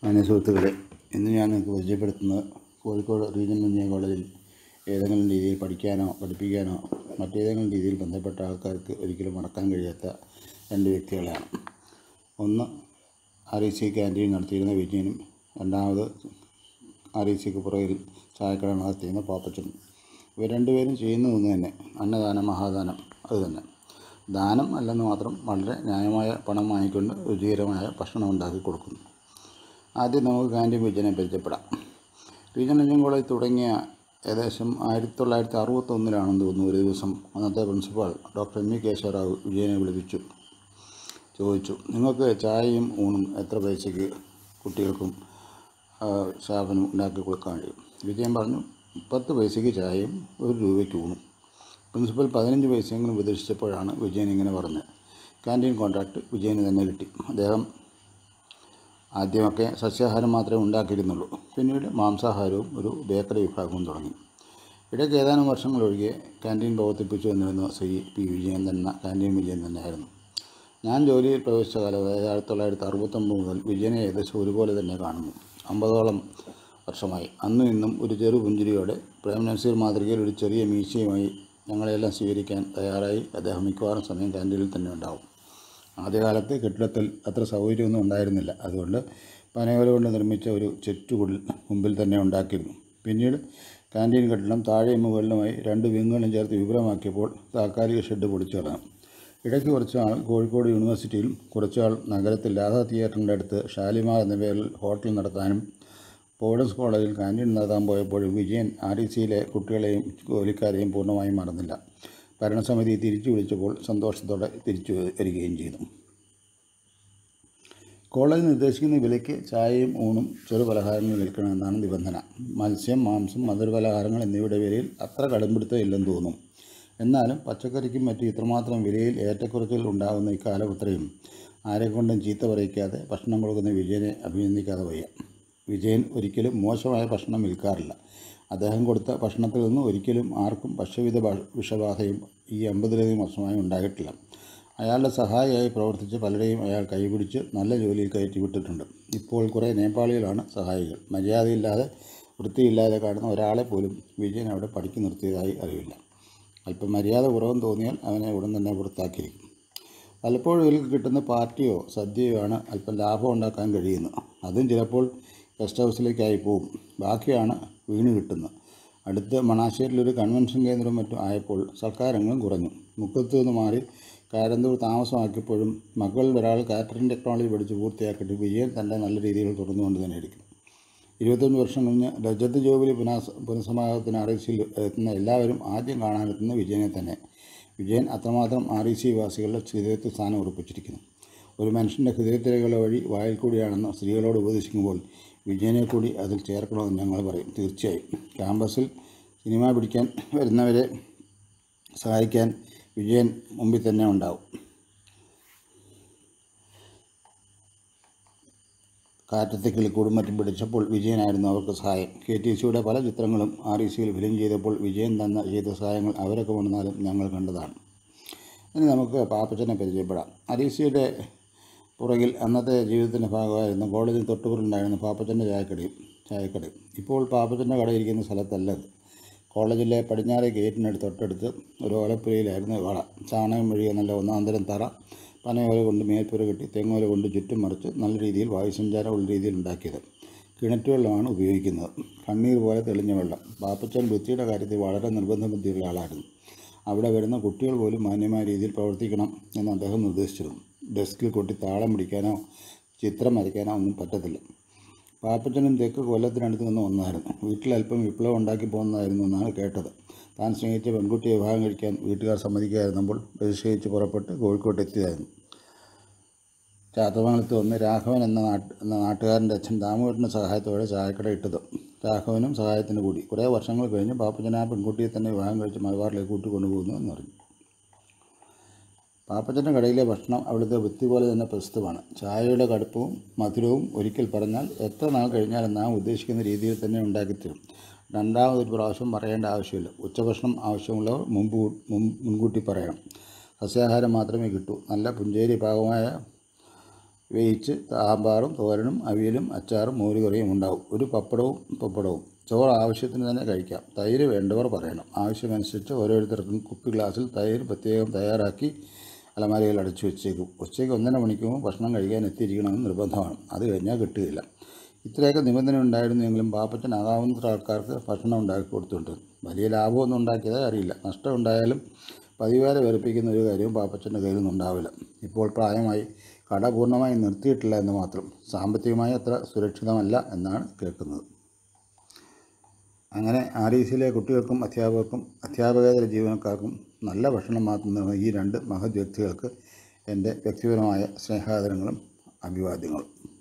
മാന്യ സുഹൃത്തുക്കളെ ഇന്ന് ഞാൻ നിങ്ങൾക്ക് പരിചയപ്പെടുത്തുന്നത് കോഴിക്കോട് റീജിയണൽ എഞ്ചിനീയറിംഗ് കോളേജിൽ ഏതെങ്കിലും രീതിയിൽ പഠിക്കാനോ പഠിപ്പിക്കാനോ മറ്റേതെങ്കിലും രീതിയിൽ ബന്ധപ്പെട്ട ആൾക്കാർക്ക് ഒരിക്കലും മറക്കാൻ കഴിയാത്ത രണ്ട് വ്യക്തികളെയാണ് ഒന്ന് ആർ ഇ സി ക്യാൻറ്റീൻ നടത്തിയിരുന്ന വിജയനും രണ്ടാമത് ആർ ഇ സിക്ക് പുറകിൽ ചായക്കട നടത്തിയിരുന്ന പാപ്പച്ചനും ഇവർ രണ്ടുപേരും ചെയ്യുന്നത് ഒന്ന് തന്നെ അന്നദാനം മഹാദാനം അത് തന്നെ ദാനം അല്ലെന്ന് മാത്രം വളരെ ന്യായമായ പണം വാങ്ങിക്കൊണ്ട് രുചികരമായ ഭക്ഷണം ഉണ്ടാക്കി കൊടുക്കുന്നു ആദ്യം നമുക്ക് ക്യാൻറ്റീൻ വിജയനെ പരിചയപ്പെടാം റീജിയണൽ എഞ്ചിനീയറിംഗ് കോളേജ് തുടങ്ങിയ ഏകദേശം ആയിരത്തി തൊള്ളായിരത്തി അറുപത്തൊന്നിലാണെന്ന് തോന്നുന്നു ഒരു ദിവസം അന്നത്തെ principal doctor M V Keshavarao വിജയനെ വിളിപ്പിച്ചു ചോദിച്ചു നിങ്ങൾക്ക് ചായയും ഊണും എത്ര പൈസയ്ക്ക് കുട്ടികൾക്കും ആ, സ്റ്റാഫിനും ഉണ്ടാക്കി കൊടുക്കാൻ കഴിയും വിജയൻ പറഞ്ഞു പത്ത് പൈസയ്ക്ക് ചായയും ഒരു രൂപയ്ക്ക് ഊണും പ്രിൻസിപ്പൽ പതിനഞ്ച് പൈസയെങ്കിലും ഉപദേശിച്ചപ്പോഴാണ് വിജയൻ ഇങ്ങനെ പറഞ്ഞത് ക്യാൻറ്റീൻ കോൺട്രാക്ട് വിജയന് തന്നെ കിട്ടി അദ്ദേഹം ആദ്യമൊക്കെ സസ്യാഹാരം മാത്രമേ ഉണ്ടാക്കിയിരുന്നുള്ളൂ പിന്നീട് മാംസാഹാരവും ഒരു ബേക്കറി വിഭാഗവും തുടങ്ങി ഇടയ്ക്ക് ഏതാനും വർഷങ്ങളൊഴികെ ക്യാൻറ്റീൻ പ്രവർത്തിപ്പിച്ചു വന്നിരുന്ന ശ്രീ പി വിജയൻ തന്നെ ക്യാൻറ്റീൻ വിജയൻ തന്നെയായിരുന്നു ഞാൻ ജോലിയിൽ പ്രവേശിച്ച കാലം അതായത് ആയിരത്തി തൊള്ളായിരത്തി അറുപത്തൊമ്പത് മുതൽ വിജയനെ ഏകദേശം ഒരുപോലെ തന്നെ കാണുന്നു അമ്പതോളം വർഷമായി അന്നും ഇന്നും ഒരു ചെറു പുഞ്ചിരിയോടെ പ്രേം നസീർ മാതൃകയിൽ ഒരു ചെറിയ മീശയുമായി ഞങ്ങളെല്ലാം സ്വീകരിക്കാൻ തയ്യാറായി അദ്ദേഹം മിക്കവാറും സമയം ക്യാൻറ്റീനിൽ തന്നെ ഉണ്ടാവും ആദ്യകാലത്ത് കെട്ടിടത്തിൽ അത്ര സൗകര്യമൊന്നും ഉണ്ടായിരുന്നില്ല അതുകൊണ്ട് പനയോല കൊണ്ട് നിർമ്മിച്ച ഒരു ചെറ്റുകുടിൽ മുമ്പിൽ തന്നെ ഉണ്ടാക്കിയിരുന്നു പിന്നീട് ക്യാൻറ്റീൻ കെട്ടിടം താഴെയും മുകളിലുമായി രണ്ട് വിങ്ങുകളും ചേർത്ത് വിപുലമാക്കിയപ്പോൾ താൽക്കാലിക ഷെഡ് പൊളിച്ചു കളഞ്ഞു ഇടയ്ക്ക് കുറച്ച് ആൾ കോഴിക്കോട് യൂണിവേഴ്സിറ്റിയിലും കുറച്ചാൾ നഗരത്തിൽ രാധാ തിയേറ്ററിൻ്റെ അടുത്ത് ഷാലിമാർ എന്ന പേരിൽ ഹോട്ടൽ നടത്താനും പോഡൻസ് കോളേജിൽ ക്യാൻറ്റീൻ നടത്താൻ പോയപ്പോഴും വിജയൻ ആർ ഇ സിയിലെ കുട്ടികളെയും ജോലിക്കാരെയും പൂർണ്ണമായും മറന്നില്ല ഭരണസമിതി തിരിച്ചു വിളിച്ചപ്പോൾ സന്തോഷത്തോടെ തിരിച്ചു വരികയും ചെയ്തു കോളേജ് നിർദ്ദേശിക്കുന്ന വിലയ്ക്ക് ചായയും ഊണും ചെറു പലഹാരങ്ങൾ വിൽക്കണമെന്നാണ് നിബന്ധന മത്സ്യം മാംസം മധുരപലഹാരങ്ങൾ എന്നിവയുടെ വിലയിൽ അത്ര കടുംപിടുത്തം ഇല്ലെന്ന് തോന്നും എന്നാലും പച്ചക്കറിക്കും മറ്റും ഇത്രമാത്രം വിലയിൽ ഏറ്റക്കുറച്ചിൽ ഉണ്ടാകുന്ന ഇക്കാലം അത്രയും ആരെക്കൊണ്ടും ചീത്ത പറയിക്കാതെ ഭക്ഷണം കൊടുക്കുന്ന വിജയനെ അഭിനന്ദിക്കാതെ വയ്യ വിജയൻ ഒരിക്കലും മോശമായ ഭക്ഷണം വിൽക്കാറില്ല അദ്ദേഹം കൊടുത്ത ഭക്ഷണത്തിൽ നിന്ന് ഒരിക്കലും ആർക്കും ഭക്ഷ്യവിധ ഭ- വിഷബാധയും ഈ അമ്പതിലധികം വർഷമായി ഉണ്ടായിട്ടില്ല അയാളുടെ സഹായിയായി പ്രവർത്തിച്ച് പലരെയും അയാൾ കൈപിടിച്ച് നല്ല ജോലിയിൽ കയറ്റി വിട്ടിട്ടുണ്ട് ഇപ്പോൾ കുറേ നേപ്പാളികളാണ് സഹായികൾ മര്യാദയില്ലാതെ വൃത്തിയില്ലാതെ കാണുന്ന ഒരാളെ പോലും വിജയൻ അവിടെ പഠിക്ക് നിർത്തിയതായി അറിവില്ല അല്പം മര്യാദ കുറവെന്ന് തോന്നിയാൽ അവനെ ഉടൻ തന്നെ പുറത്താക്കിയിരിക്കും പലപ്പോഴും ഇവർക്ക് കിട്ടുന്ന പാർട്ടിയോ സദ്യയോ ആണ് അല്പം ലാഭം ഉണ്ടാക്കാൻ കഴിയുന്നത് അതും ചിലപ്പോൾ ഗസ്റ്റ് ഹൗസിലേക്കായി പോകും ബാക്കിയാണ് വീണ് കിട്ടുന്നത് അടുത്ത് മണാശ്ശേരിയിലൊരു കൺവെൻഷൻ കേന്ദ്രവും മറ്റും ആയപ്പോൾ സർക്കാരങ്ങളും കുറഞ്ഞു മുക്കത്ത് നിന്ന് മാറി കാരന്തൂർ താമസമാക്കിയപ്പോഴും മക്കളിൽ ഒരാൾ കാറ്ററിംഗ് ടെക്നോളജി പഠിച്ച് പൂർത്തിയാക്കിയിട്ട് വിജയൻ തൻ്റെ നല്ല രീതിയിൽ തുടർന്നുകൊണ്ട് തന്നെ ഇരിക്കും ഇരുപത്തഞ്ച് വർഷം കഴിഞ്ഞ് രജത് ജോബിലി പുനഃ പുനഃസമാഗമത്തിന് ആർ ഇ സിയിൽ എത്തുന്ന എല്ലാവരും ആദ്യം കാണാനെത്തുന്ന വിജയനെ തന്നെ വിജയൻ അത്രമാത്രം ആർ ഇ സി വാസികളുടെ ഹൃദയത്തിൽ സ്ഥാനം ഉറപ്പിച്ചിരിക്കുന്നു ഒരു മനുഷ്യൻ്റെ ഹൃദയത്തിലേക്കുള്ള വഴി വായിൽ കൂടിയാണെന്ന് സ്ത്രീകളോട് ഉപദേശിക്കുമ്പോൾ വിജയനെ കൂടി അതിൽ ചേർക്കണമെന്ന് ഞങ്ങൾ പറയും തീർച്ചയായും ക്യാമ്പസിൽ സിനിമ പിടിക്കാൻ വരുന്നവരെ സഹായിക്കാൻ വിജയൻ മുമ്പിൽ തന്നെ ഉണ്ടാവും കാറ്റത്തെ കിളിക്കൂടും മറ്റും പിടിച്ചപ്പോൾ വിജയനായിരുന്നു അവർക്ക് സഹായം കെ ടി സിയുടെ പല ചിത്രങ്ങളും ആർ ഇ സിയിൽ ഫിലിം ചെയ്തപ്പോൾ വിജയൻ തന്ന ചെയ്ത സഹായങ്ങൾ അവരൊക്കെ വന്നാലും ഞങ്ങൾ കണ്ടതാണ് ഇനി നമുക്ക് പാപ്പച്ചനെ പരിചയപ്പെടാം ആർ ഇ സിയുടെ പുറകിൽ അന്നത്തെ ജീവിതത്തിൻ്റെ ഭാഗമായിരുന്നു കോളേജിൽ തൊട്ടുപുറലുണ്ടായിരുന്ന പാപ്പച്ചൻ്റെ ചായക്കടയും ചായക്കടയും ഇപ്പോൾ പാപ്പച്ചൻ്റെ കട ഇരിക്കുന്ന സ്ഥലത്തല്ല അത് കോളേജിലെ പടിഞ്ഞാറെ ഗേറ്റിനടുത്ത് തൊട്ടടുത്ത് ഒരു ഓലപ്പുരയിലായിരുന്നു കട ചാണകം മെഴുകിയ നല്ല ഒന്നാന്തരം തറ പനയോല കൊണ്ട് മേൽപ്പുര കെട്ടി തെങ്ങോല കൊണ്ട് ചുറ്റും മറിച്ച് നല്ല രീതിയിൽ വായുസഞ്ചാരമുള്ള രീതിയിൽ ഉണ്ടാക്കിയത് കിണറ്റുവെള്ളമാണ് ഉപയോഗിക്കുന്നത് കണ്ണീർ പോലെ തെളിഞ്ഞ വെള്ളം പാപ്പച്ചൻ വൃത്തിയുടെ കാര്യത്തിൽ വളരെ നിർബന്ധ ബുദ്ധിയുള്ള ആളായിരുന്നു അവിടെ വരുന്ന കുട്ടികൾ പോലും മാന്യമായ രീതിയിൽ പ്രവർത്തിക്കണം എന്ന് അദ്ദേഹം നിർദ്ദേശിച്ചിരുന്നു ഡെസ്കിൽ കൊട്ടി താളം പിടിക്കാനോ ചിത്രം വരയ്ക്കാനോ ഒന്നും പറ്റത്തില്ല പാപ്പച്ചനും തെക്ക് കൊല്ലത്തിനടുത്ത് നിന്ന് ഒന്നായിരുന്നു വീട്ടിൽ അല്പം വിപ്ലവം ഉണ്ടാക്കി പോകുന്നതായിരുന്നു എന്നാണ് കേട്ടത് താൻ സ്നേഹിച്ച പെൺകുട്ടിയെ വിവാഹം കഴിക്കാൻ വീട്ടുകാർ സമ്മതിക്കാതിരുന്നപ്പോൾ പ്രതിഷേധിച്ച് പുറപ്പെട്ട് കോഴിക്കോട്ട് എത്തിയതായിരുന്നു ചാത്തമംഗലത്ത് വന്ന് രാഘവൻ എന്ന നാട്ട് എന്ന നാട്ടുകാരൻ്റെ അച്ഛൻ ദാമോദരൻ്റെ സഹായത്തോടെ ചായക്കട ഇട്ടത് രാഘവനും സഹായത്തിന് കൂടി കുറേ വർഷങ്ങൾ കഴിഞ്ഞ് പാപ്പച്ചൻ ആ പെൺകുട്ടിയെ തന്നെ വിവാഹം കഴിച്ച് മലബാറിലേക്ക് കൂട്ടിക്കൊണ്ടുപോകുന്നു എന്ന് പറഞ്ഞു പാപ്പച്ചൻ്റെ കടയിലെ ഭക്ഷണം അവിടുത്തെ വൃത്തി പോലെ തന്നെ പ്രസിദ്ധമാണ് ചായയുടെ കടുപ്പവും മധുരവും ഒരിക്കൽ പറഞ്ഞാൽ എത്ര നാൾ കഴിഞ്ഞാലും നാം ഉദ്ദേശിക്കുന്ന രീതിയിൽ തന്നെ ഉണ്ടാക്കിത്തരും രണ്ടാമതൊരു പ്രാവശ്യം പറയേണ്ട ആവശ്യമില്ല ഉച്ചഭക്ഷണം ആവശ്യമുള്ളവർ മുമ്പ് കൂ- മുൻ- മുൻകൂട്ടി പറയണം സസ്യാഹാരം മാത്രമേ കിട്ടൂ നല്ല പുഞ്ചേരി പാകമായ വേവിച്ച് സാമ്പാറും തോരനും അവിയലും അച്ചാറും മോരുകറിയും ഉണ്ടാവും ഒരു പപ്പടവും പപ്പടവും ചോറ് ആവശ്യത്തിന് തന്നെ കഴിക്കാം തൈര് വേണ്ടവർ പറയണം ആവശ്യമനുസരിച്ച് ഓരോരുത്തർക്കും കുപ്പി ഗ്ലാസ്സിൽ തൈര് പ്രത്യേകം തയ്യാറാക്കി അലമാരയിൽ അടച്ചു വെച്ചേക്കും ഉച്ചയ്ക്ക് ഒന്നര മണിക്ക് മുമ്പ് ഭക്ഷണം കഴിക്കാൻ എത്തിയിരിക്കണമെന്ന് നിർബന്ധമാണ് അത് കഴിഞ്ഞാൽ കിട്ടുകയില്ല ഇത്രയൊക്കെ നിബന്ധന ഉണ്ടായിരുന്നെങ്കിലും പാപ്പച്ചനാകാവുന്നത്ര ആൾക്കാർക്ക് ഭക്ഷണം ഉണ്ടാക്കി കൊടുത്തിട്ടുണ്ട് വലിയ ലാഭമൊന്നും ഉണ്ടാക്കിയതായി അറിയില്ല നഷ്ടം ഉണ്ടായാലും പതിവേറെ വെറുപ്പിക്കുന്ന ഒരു കാര്യവും പാപ്പച്ചൻ്റെ കയ്യിൽ നിന്നുണ്ടാവില്ല ഇപ്പോൾ പ്രായമായി കട പൂർണ്ണമായി നിർത്തിയിട്ടില്ല എന്ന് മാത്രം സാമ്പത്തികമായി അത്ര സുരക്ഷിതമല്ല എന്നാണ് കേൾക്കുന്നത് അങ്ങനെ ആർ ഇ സിയിലെ കുട്ടികൾക്കും അധ്യാപകർക്കും അധ്യാപകേതര ജീവനക്കാർക്കും നല്ല ഭക്ഷണം മാത്രം നൽകുന്ന ഈ രണ്ട് മഹത് വ്യക്തികൾക്ക് എൻ്റെ വ്യക്തിപരമായ സ്നേഹാദരങ്ങളും അഭിവാദ്യങ്ങളും